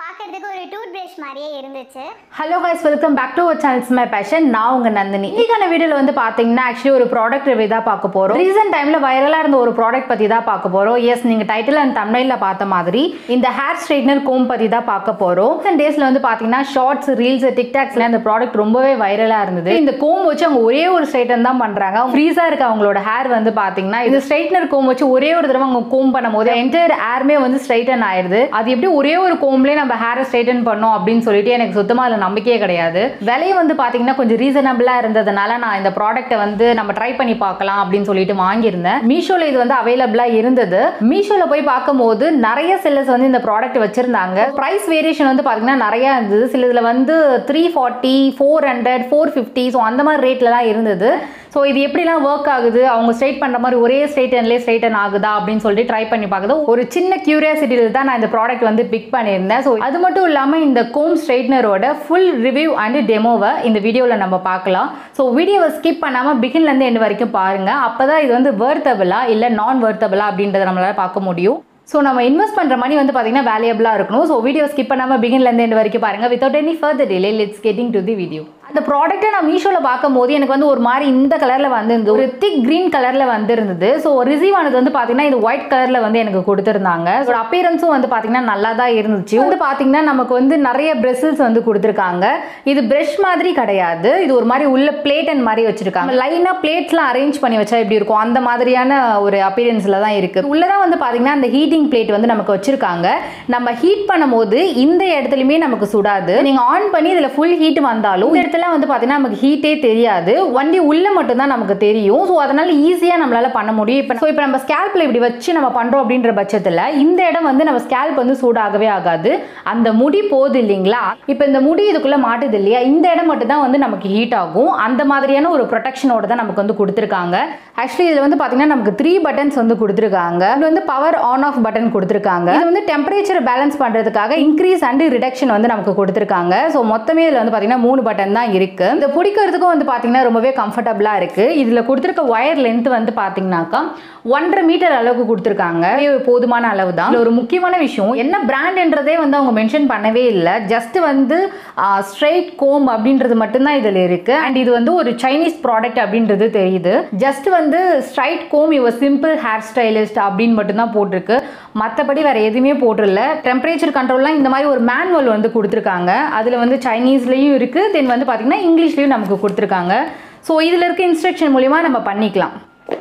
பார்க்கறதுக்கு ஒரு tooth brush மாதிரியே இருந்துச்சு hello guys welcome back to our channels my passion நான் உங்க நந்தினி இன்னைக்கான வீடியோவில் வந்து பார்த்தீங்கன்னா ஆக்சுவலி ஒரு ப்ராடக்ட் ரிவ்யூ தான் பார்க்க போகிறோம் ரீசெண்ட் டைமில் வைரலாக இருந்த ஒரு ப்ராடக்ட் பற்றி தான் பார்க்க போகிறோம் எஸ் நீங்கள் டைட்டில் அண்ட் தமிழில் பார்த்த மாதிரி இந்த ஹேர் ஸ்ட்ரைட்னர் கோம் பற்றி தான் பார்க்க போகிறோம் ரீசெண்ட் டேஸில் வந்து பார்த்தீங்கன்னா ஷார்ட்ஸ் ரீல்ஸ் டிக்டாக்ஸில் இந்த ப்ராடக்ட் ரொம்பவே வைரலாக இருந்தது இந்த கோம் வச்சு அவங்க ஒரே ஒரு ஸ்ட்ரைட்டன் தான் பண்ணுறாங்க ஃப்ரீஸாக இருக்க அவங்களோட ஹேர் வந்து பார்த்தீங்கன்னா இது ஸ்ட்ரைட்னர் கோம் வச்சு ஒரே ஒரு தடவை அவங்க கோம் பண்ணும்போது என்டையர் ஹேர்மே வந்து ஸ்ட்ரைட்டன் ஆயிடுது அது எப்படி ஒரே ஒரு கோம்லேயே நம்ம ஹேரை ஸ்ட்ரைட்டன் பண்ணோம் அப்படின்னு சொல்லிட்டு எனக்கு சுத்தமாக அதில் நம்பிக்கையே கிடையாது விலையும் வந்து பார்த்தீங்கன்னா கொஞ்சம் ரீசனபிளாக இருந்ததுனால நான் இந்த ப்ராடக்ட்டை வந்து நம்ம ட்ரை பண்ணி பார்க்கலாம் அப்படின்னு சொல்லிட்டு வாங்கியிருந்தேன் மீஷோவில் இது வந்து அவைலபிளாக இருந்தது மீஷோவில் போய் பார்க்கும்போது நிறைய செல்லர்ஸ் வந்து இந்த ப்ராடக்ட் வச்சிருந்தாங்க ப்ரைஸ் வேரியேஷன் வந்து பார்த்தீங்கன்னா நிறையா இருந்தது சில இதில் வந்து three forty four hundred four fifty so அந்த மாதிரி ரேட்லலாம் இருந்தது ஸோ இது எப்படிலாம் ஒர்க் ஆகுது அவங்க ஸ்ட்ரைட் பண்ணுற மாதிரி ஒரே ஸ்ட்ரைட்டன்லேயே ஸ்ட்ரைட்டன் ஆகுதா அப்படின்னு சொல்லிட்டு ட்ரை பண்ணி பார்க்குது ஒரு சின்ன கியூரியாசிட்டியில் தான் நான் இந்த ப்ராடக்ட் வந்து பிக் பண்ணியிருந்தேன் ஸோ அது மட்டும் இல்லாமல் இந்த கோம் ஸ்ட்ரைட்னரோட ஃபுல் ரிவ்யூ அண்ட் டெமோவை இந்த வீடியோவில் நம்ம பார்க்கலாம் ஸோ வீடியோவை ஸ்கிப் பண்ணாமல் பிகின்லேருந்து எண்டு வரைக்கும் பாருங்கள் அப்போ தான் இது வந்து வேர்த்தபிளா இல்லை நான் வேர்த்தபிளா அப்படின்றத நம்மளால் பார்க்க முடியும் ஸோ நம்ம இன்வெஸ்ட் பண்ணுற மணி வந்து பார்த்தீங்கன்னா வேல்யூபிளாக இருக்கணும் ஸோ வீடியோ ஸ்கிப் பண்ணாமல் பிகின்லேருந்து எண்டு வரைக்கும் பாருங்கள் without any further delay let's getting to the video அந்த ப்ராடக்ட்டை நான் மீஷோவில் பார்க்கும்போது எனக்கு வந்து ஒரு மாதிரி இந்த கலரில் வந்து ஒரு திக் க்ரீன் கலரில் வந்திருந்தது ஸோ ரிசீவ் ஆனது வந்து பார்த்தீங்கன்னா இது ஒயிட் கலரில் வந்து எனக்கு கொடுத்துருந்தாங்க ஸோ அப்பியரன்ஸும் வந்து பார்த்தீங்கன்னா நல்லா தான் இருந்துச்சு வந்து பார்த்தீங்கன்னா நமக்கு வந்து நிறைய பிரெசில்ஸ் வந்து கொடுத்துருக்காங்க இது ப்ரஷ் மாதிரி கிடையாது இது ஒரு மாதிரி உள்ள பிளேட் அண்ட் மாதிரி வச்சிருக்காங்க லைனாக பிளேட்ஸ்லாம் அரேஞ்ச் பண்ணி வச்சா எப்படி இருக்கும் அந்த மாதிரியான ஒரு அப்பியரன்ஸில் தான் இருக்குது உள்ளதான் வந்து பார்த்தீங்கன்னா அந்த ஹீட்டிங் பிளேட் வந்து நமக்கு வச்சிருக்காங்க நம்ம ஹீட் பண்ணும்போது இந்த இடத்துலையுமே நமக்கு சுடாது நீங்கள் ஆன் பண்ணி இதில் ஃபுல் ஹீட் வந்தாலும் இந்த இடத்துல வந்து பார்த்தீங்கன்னா நமக்கு ஹீட்டே தெரியாது வண்டி உள்ள மட்டும்தான் நமக்கு தெரியும் ஸோ அதனால ஈஸியாக நம்மளால பண்ண முடியும் இப்போ ஸோ இப்போ நம்ம ஸ்கேல்பில் இப்படி வச்சு நம்ம பண்ணுறோம் அப்படின்ற பட்சத்தில் இந்த இடம் வந்து நம்ம ஸ்கேல்ப் வந்து சூடாகவே ஆகாது அந்த முடி போகுது இல்லைங்களா இப்போ இந்த முடி இதுக்குள்ளே மாட்டுது இல்லையா இந்த இடம் மட்டும் தான் வந்து நமக்கு ஹீட் ஆகும் அந்த மாதிரியான ஒரு ப்ரொடெக்ஷனோட தான் நமக்கு வந்து கொடுத்துருக்காங்க ஆக்சுவலி இதில் வந்து பார்த்தீங்கன்னா நமக்கு த்ரீ பட்டன்ஸ் வந்து கொடுத்துருக்காங்க இது வந்து பவர் ஆன் ஆஃப் பட்டன் கொடுத்துருக்காங்க இது வந்து டெம்பரேச்சர் பேலன்ஸ் பண்ணுறதுக்காக இன்க்ரீஸ் அண்ட் ரிடக்ஷன் வந்து நமக்கு கொடுத்துருக்காங்க ஸோ மொத்தமே இதில் வந்து பார்த்தீங்கன்னா மூணு பட்டன் தான் இருக்கு இந்த பிடிக்கிறதுக்கும் வந்து பார்த்தீங்கன்னா ரொம்பவே கம்ஃபர்டபுளாக இருக்கு இதில் கொடுத்துருக்க ஒயர் லென்த் வந்து பார்த்தீங்கன்னாக்கா ஒன்றரை மீட்டர் அளவுக்கு கொடுத்துருக்காங்க இது போதுமான அளவு தான் இதுல ஒரு முக்கியமான விஷயம் என்ன பிராண்ட்ன்றதே வந்து அவங்க மென்ஷன் பண்ணவே இல்லை ஜஸ்ட் வந்து ஸ்ட்ரெயிட் கோம் அப்படின்றது மட்டும்தான் இதில் இருக்கு அண்ட் இது வந்து ஒரு சைனீஸ் ப்ராடக்ட் அப்படின்றது தெரியுது ஜஸ்ட் வந்து straight comb your simple hair stylist அப்படின்னு மட்டும்தான் போட்டிருக்கு மற்றபடி வேற எதுவுமே போட்டிருல டெம்பரேச்சர் கண்ட்ரோல்லாம் இந்த மாதிரி ஒரு மேனுவல் வந்து கொடுத்துருக்காங்க அதில் வந்து சைனீஸ்லேயும் இருக்குது தென் வந்து பார்த்தீங்கன்னா இங்கிலீஷ்லேயும் நமக்கு கொடுத்துருக்காங்க ஸோ இதில் இருக்க இன்ஸ்ட்ரக்ஷன் மூலிமா நம்ம பண்ணிக்கலாம்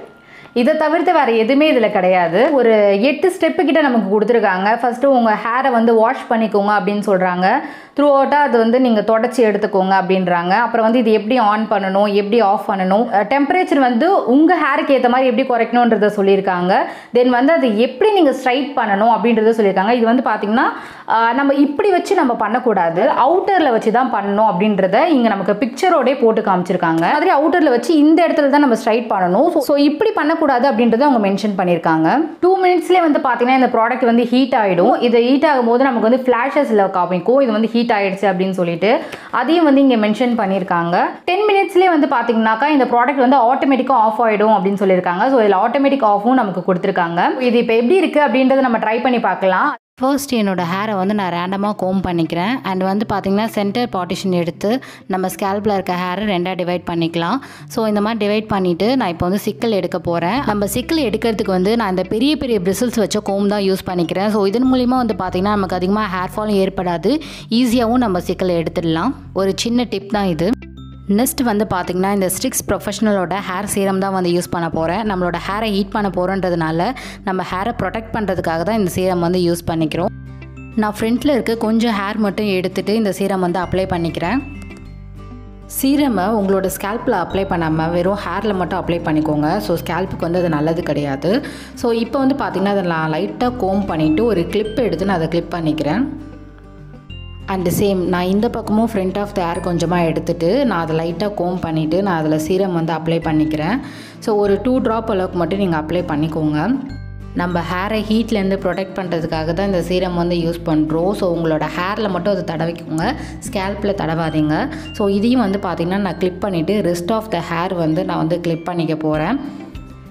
இதை தவிர்த்து வேறு எதுவுமே இதில் கிடையாது ஒரு எட்டு ஸ்டெப்பு கிட்ட நமக்கு கொடுத்துருக்காங்க ஃபஸ்ட்டு உங்கள் ஹேரை வந்து வாஷ் பண்ணிக்கோங்க அப்படின்னு சொல்கிறாங்க த்ரூ அவுட்டாக அது வந்து நீங்கள் தொடச்சி எடுத்துக்கோங்க அப்படின்றாங்க அப்புறம் வந்து இது எப்படி ஆன் பண்ணணும் எப்படி ஆஃப் பண்ணணும் டெம்பரேச்சர் வந்து உங்கள் ஹேருக்கு ஏற்ற மாதிரி எப்படி குறைக்கணுன்றத சொல்லியிருக்காங்க தென் வந்து அது எப்படி நீங்கள் ஸ்ட்ரைட் பண்ணணும் அப்படின்றத சொல்லியிருக்காங்க இது வந்து பார்த்திங்கன்னா ஆஹ், நம்ம இப்படி வச்சு நம்ம பண்ணக்கூடாது அவுட்டரில் வச்சு தான் பண்ணணும் அப்படின்றத இங்கே நமக்கு பிக்சரோடே போட்டு காமிச்சிருக்காங்க மாதிரி அவுட்டரில் வச்சு இந்த இடத்துல தான் நம்ம ஸ்ட்ரைட் பண்ணணும் ஸோ இப்படி பண்ணக்கூடாது அப்படின்றத அவங்க மென்ஷன் பண்ணியிருக்காங்க டூ மினிட்ஸ்லேயே வந்து பார்த்தீங்கன்னா இந்த ப்ராடக்ட் வந்து ஹீட் ஆகிடும் இது ஹீட் ஆகும்போது நமக்கு வந்து ஃப்ளாஷஸில் காமிக்கும் இது வந்து ஹீட் ஆயிடுச்சு அப்படின்னு சொல்லிட்டு அதையும் வந்து இங்கே மென்ஷன் பண்ணியிருக்காங்க டென் மினிட்ஸ்லேயே வந்து பார்த்தீங்கன்னாக்கா இந்த ப்ராடக்ட் வந்து ஆட்டோமேட்டிக்காக ஆஃப் ஆகிடும் அப்படின்னு சொல்லியிருக்காங்க ஸோ இதில் ஆட்டோமேட்டிக் ஆஃபும் நமக்கு கொடுத்துருக்காங்க இது இப்போ எப்படி இருக்குது அப்படின்றத நம்ம ட்ரை பண்ணி பார்க்கலாம் ஃபர்ஸ்ட் என்னோட ஹேரை வந்து நான் ரேண்டமாக கோம் பண்ணிக்கிறேன் அண்ட் வந்து பார்த்திங்கன்னா சென்டர் பார்ட்டிஷன் எடுத்து நம்ம ஸ்கேல்பில் இருக்க ஹேரை ரெண்டாக டிவைட் பண்ணிக்கலாம் ஸோ இந்த மாதிரி டிவைட் பண்ணிவிட்டு நான் இப்போ வந்து சிக்கல் எடுக்க போகிறேன் நம்ம சிக்கல் எடுக்கிறதுக்கு வந்து நான் இந்த பெரிய பெரிய பிரிசில்ஸ் வச்ச கோம் தான் யூஸ் பண்ணிக்கிறேன் ஸோ இதன் மூலிமா வந்து பார்த்திங்கன்னா நமக்கு அதிகமாக ஹேர் ஃபாலும் ஏற்படாது ஈஸியாகவும் நம்ம சிக்கல் எடுத்துடலாம் ஒரு சின்ன டிப் தான் இது நெக்ஸ்ட் வந்து பார்த்திங்கன்னா இந்த ஸ்ட்ரிக்ஸ் ப்ரொஃபஷனலோட ஹேர் சீரம் தான் வந்து யூஸ் பண்ண போகிறேன் நம்மளோட ஹேரை ஹீட் பண்ண போகிறோன்றதுனால நம்ம ஹேரை ப்ரொடெக்ட் பண்ணுறதுக்காக தான் இந்த சீரம் வந்து யூஸ் பண்ணிக்கிறோம் நான் ஃப்ரண்ட்டில் இருக்க கொஞ்சம் ஹேர் மட்டும் எடுத்துகிட்டு இந்த சீரம் வந்து அப்ளை பண்ணிக்கிறேன் சீரமை உங்களோட ஸ்கேல்பில் அப்ளை பண்ணாமல் வெறும் ஹேரில் மட்டும் அப்ளை பண்ணிக்கோங்க ஸோ ஸ்கேல்ப்புக்கு வந்து அது நல்லது கிடையாது ஸோ இப்போ வந்து பார்த்திங்கன்னா அதை நான் லைட்டாக கோம் பண்ணிவிட்டு ஒரு கிளிப் எடுத்து நான் அதை கிளிப் பண்ணிக்கிறேன் அண்டு சேம் நான் இந்த பக்கமும் ஃப்ரண்ட் ஆஃப் த ஏர் கொஞ்சமாக எடுத்துகிட்டு நான் அதை லைட்டாக கோம் பண்ணிவிட்டு நான் அதில் சீரம் வந்து அப்ளை பண்ணிக்கிறேன் ஸோ ஒரு டூ ட்ராப் அளவுக்கு மட்டும் நீங்கள் அப்ளை பண்ணிக்கோங்க நம்ம ஹேரை ஹீட்லேருந்து ப்ரொடெக்ட் பண்ணுறதுக்காக தான் இந்த சீரம் வந்து யூஸ் பண்ணுறோம் ஸோ உங்களோட ஹேரில் மட்டும் அதை தடவிக்கோங்க ஸ்கேல்பில் தடவாதீங்க ஸோ இதையும் வந்து பார்த்திங்கன்னா நான் கிளிப் பண்ணிவிட்டு ரெஸ்ட் ஆஃப் த ஹேர் வந்து நான் வந்து கிளிப் பண்ணிக்க போகிறேன்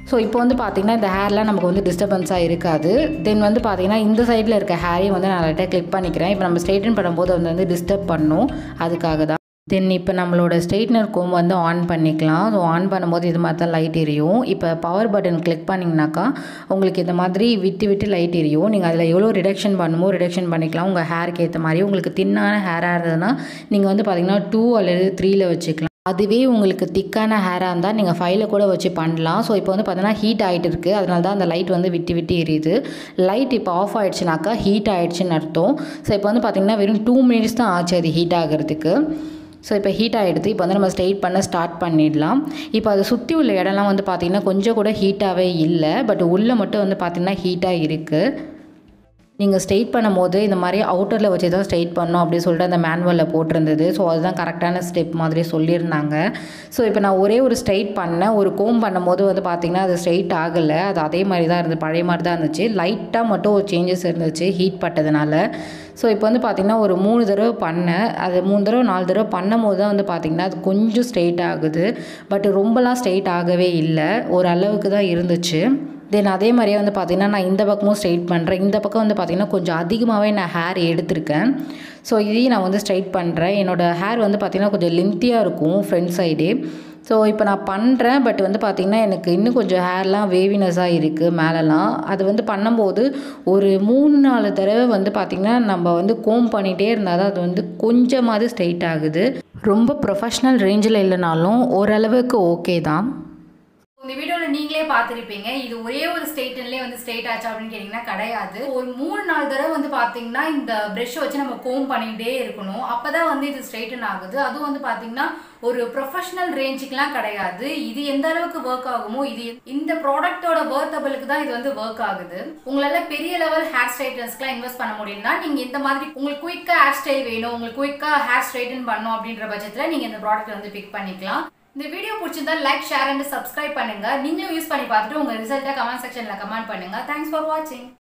ஸோ இப்போ வந்து பார்த்திங்கன்னா இந்த ஹேர்லாம் நமக்கு வந்து டிஸ்டர்பன்ஸாக இருக்காது தென் வந்து பார்த்திங்கன்னா இந்த சைடில் இருக்க ஹேரையும் வந்து நான் லைட்டாக கிளிக் பண்ணிக்கிறேன் இப்போ நம்ம ஸ்ட்ரைட்டன் பண்ணும்போது அது வந்து டிஸ்டர்ப் பண்ணும் அதுக்காக தான் தென் இப்போ நம்மளோட ஸ்ட்ரெயிட்னர் கோம் வந்து ஆன் பண்ணிக்கலாம் ஸோ ஆன் பண்ணும்போது இது மாதிரி தான் லைட் எரியும் இப்போ பவர் பட்டன் கிளிக் பண்ணிங்கனாக்கா உங்களுக்கு இந்த மாதிரி விட்டு விட்டு லைட் எரியும் நீங்கள் அதில் எவ்வளோ ரிடக்ஷன் பண்ணுமோ ரிடக்ஷன் பண்ணிக்கலாம் உங்கள் ஹேருக்கு ஏற்ற மாதிரி உங்களுக்கு தின்னான ஹேராக இருந்ததுன்னா நீங்கள் வந்து பார்த்திங்கன்னா டூ அல்லது த்ரீயில் வச்சுக்கலாம் அதுவே உங்களுக்கு திக்கான ஹேராக இருந்தால் நீங்கள் ஃபைலில் கூட வச்சு பண்ணலாம் ஸோ இப்போ வந்து பார்த்தீங்கன்னா ஹீட் ஆகிட்டு இருக்குது அதனால தான் அந்த லைட் வந்து விட்டு விட்டு எரியுது லைட் இப்போ ஆஃப் ஆகிடுச்சுனாக்கா ஹீட் ஆகிடுச்சுன்னு அர்த்தம் ஸோ இப்போ வந்து பார்த்திங்கன்னா வெறும் டூ மினிட்ஸ் தான் ஆச்சு அது ஹீட் ஆகிறதுக்கு ஸோ இப்போ ஹீட் ஆகிடுது இப்போ வந்து நம்ம ஸ்ட்ரெயிட் பண்ண ஸ்டார்ட் பண்ணிடலாம் இப்போ அதை சுற்றி உள்ள இடம்லாம் வந்து பார்த்திங்கன்னா கொஞ்சம் கூட ஹீட்டாகவே இல்லை பட் உள்ளே மட்டும் வந்து பார்த்திங்கன்னா ஹீட்டாக இருக்குது நீங்கள் ஸ்ட்ரெயிட் பண்ணும்போது இந்த மாதிரி அவுட்டரில் வச்சு தான் ஸ்ட்ரெயிட் பண்ணணும் அப்படின்னு சொல்லிட்டு அந்த மேனுவலில் போட்டிருந்தது ஸோ அதுதான் கரெக்டான ஸ்டெப் மாதிரி சொல்லியிருந்தாங்க ஸோ இப்போ நான் ஒரே ஒரு ஸ்ட்ரெயிட் பண்ணேன் ஒரு கோம் பண்ணும்போது வந்து பார்த்திங்கன்னா அது ஸ்ட்ரெயிட் ஆகலை அது அதே மாதிரி தான் இருந்தது பழைய மாதிரி தான் இருந்துச்சு லைட்டாக மட்டும் ஒரு சேஞ்சஸ் இருந்துச்சு ஹீட் பட்டதுனால ஸோ இப்போ வந்து பார்த்திங்கன்னா ஒரு மூணு தடவை பண்ணேன் அது மூணு தடவை நாலு தடவை பண்ணும் போது தான் வந்து பார்த்திங்கன்னா அது கொஞ்சம் ஸ்ட்ரெயிட் ஆகுது பட் ரொம்பலாம் ஸ்ட்ரெயிட் ஆகவே இல்லை ஒரு அளவுக்கு தான் இருந்துச்சு தென் அதே மாதிரியே வந்து பார்த்திங்கன்னா நான் இந்த பக்கமும் ஸ்ட்ரைட் பண்ணுறேன் இந்த பக்கம் வந்து பார்த்திங்கன்னா கொஞ்சம் அதிகமாகவே நான் ஹேர் எடுத்திருக்கேன் ஸோ இதையும் நான் வந்து ஸ்ட்ரைட் பண்ணுறேன் என்னோடய ஹேர் வந்து பார்த்திங்கன்னா கொஞ்சம் லென்த்தியாக இருக்கும் ஃப்ரண்ட் சைடே ஸோ இப்போ நான் பண்ணுறேன் பட் வந்து பார்த்திங்கன்னா எனக்கு இன்னும் கொஞ்சம் ஹேர்லாம் வேவினஸாக இருக்குது மேலெலாம் அது வந்து பண்ணும்போது ஒரு மூணு நாலு தடவை வந்து பார்த்திங்கன்னா நம்ம வந்து கோம் பண்ணிகிட்டே இருந்தால் தான் அது வந்து கொஞ்சமாவது ஸ்ட்ரைட் ஆகுது ரொம்ப ப்ரொஃபஷ்னல் ரேஞ்சில் இல்லைனாலும் ஓரளவுக்கு ஓகே தான் இந்த வீடியோவில் நீங்களே பார்த்துருப்பீங்க இது ஒரே ஒரு ஸ்டேட்டன்லேயே வந்து ஸ்ட்ரெயிட் ஆச்சு அப்படின்னு கேட்டிங்கன்னா கிடையாது ஒரு மூணு நாலு தடவை வந்து பார்த்தீங்கன்னா இந்த ப்ரெஷ்ஷை வச்சு நம்ம கோம் பண்ணிகிட்டே இருக்கணும் அப்போ தான் வந்து இது ஸ்ட்ரெயிட்டன் ஆகுது அதுவும் வந்து பார்த்தீங்கன்னா ஒரு ப்ரொஃபஷனல் ரேஞ்சுக்கெலாம் கிடையாது இது எந்த அளவுக்கு ஒர்க் ஆகுமோ இது இந்த ப்ராடக்ட்டோட ஒர்த்தபிளுக்கு தான் இது வந்து ஒர்க் ஆகுது உங்களால பெரிய லெவல் ஹேர் ஸ்ட்ரைட்டன்ஸ்க்குலாம் இன்வெஸ்ட் பண்ண முடியும்னா நீங்கள் இந்த மாதிரி உங்களுக்கு குயிக்காக ஹேர் ஸ்டைல் வேணும் உங்களுக்கு குயிக்காக ஹேர் ஸ்ட்ரைட்டன் பண்ணணும் அப்படின்ற பட்சத்தில் நீங்கள் இந்த ப்ராடக்ட் வந்து பிக் பண்ணிக்கலாம் இந்த வீடியோ பிடிச்சிருந்தா லைக் ஷேர் அண்ட் சப்ஸ்கிரைப் பண்ணுங்க நீங்களும் யூஸ் பண்ணி பார்த்துட்டு உங்க ரிசல்ட்டை கமெண்ட் செக்ஷன்ல கமெண்ட் பண்ணுங்க தேங்க்ஸ் ஃபார் வாட்சிங்